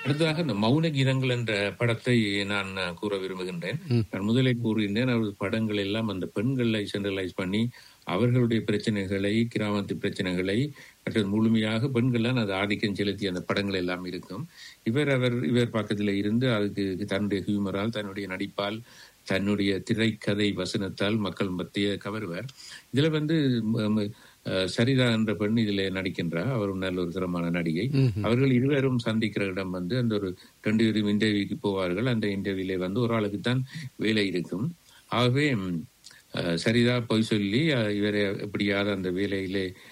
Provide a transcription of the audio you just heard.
அடுத்ததாக இந்த மௌன கீதங்கள் என்ற படத்தை நான் கூற விரும்புகின்றேன் நான் முதலே கூறுகின்றேன் அவரது படங்கள் எல்லாம் அந்த பெண்களை சென்ட்ரலைஸ் பண்ணி அவர்களுடைய பிரச்சனைகளை கிராமத்து பிரச்சனைகளை மற்றது முழுமையாக பெண்கள் தான் அது ஆதிக்கம் செலுத்தி அந்த படங்கள் எல்லாம் இருக்கும் இவர் அவர் இவர் பக்கத்தில் இருந்து அதுக்கு தன்னுடைய ஹியூமரால் தன்னுடைய நடிப்பால் தன்னுடைய திரைக்கதை வசனத்தால் மக்கள் மத்திய கவர்வர் இதுல வந்து ம- ம- அஹ் சரிதா என்ற பெண் இதுல நடிக்கின்றார் அவர் ஒரு நல்ல ஒரு திறமான நடிகை அவர்கள் இருவரும் சந்திக்கிற இடம் வந்து அந்த ஒரு ரெண்டு பேரும் இன்டர்வியூக்கு போவார்கள் அந்த இன்டர்வியூல வந்து ஒரு ஆளுக்கு தான் வேலை இருக்கும் ஆகவே ம், அஹ் சரிதா பொய் சொல்லி அஹ் இவரை எப்படியாவது அந்த வேலையிலே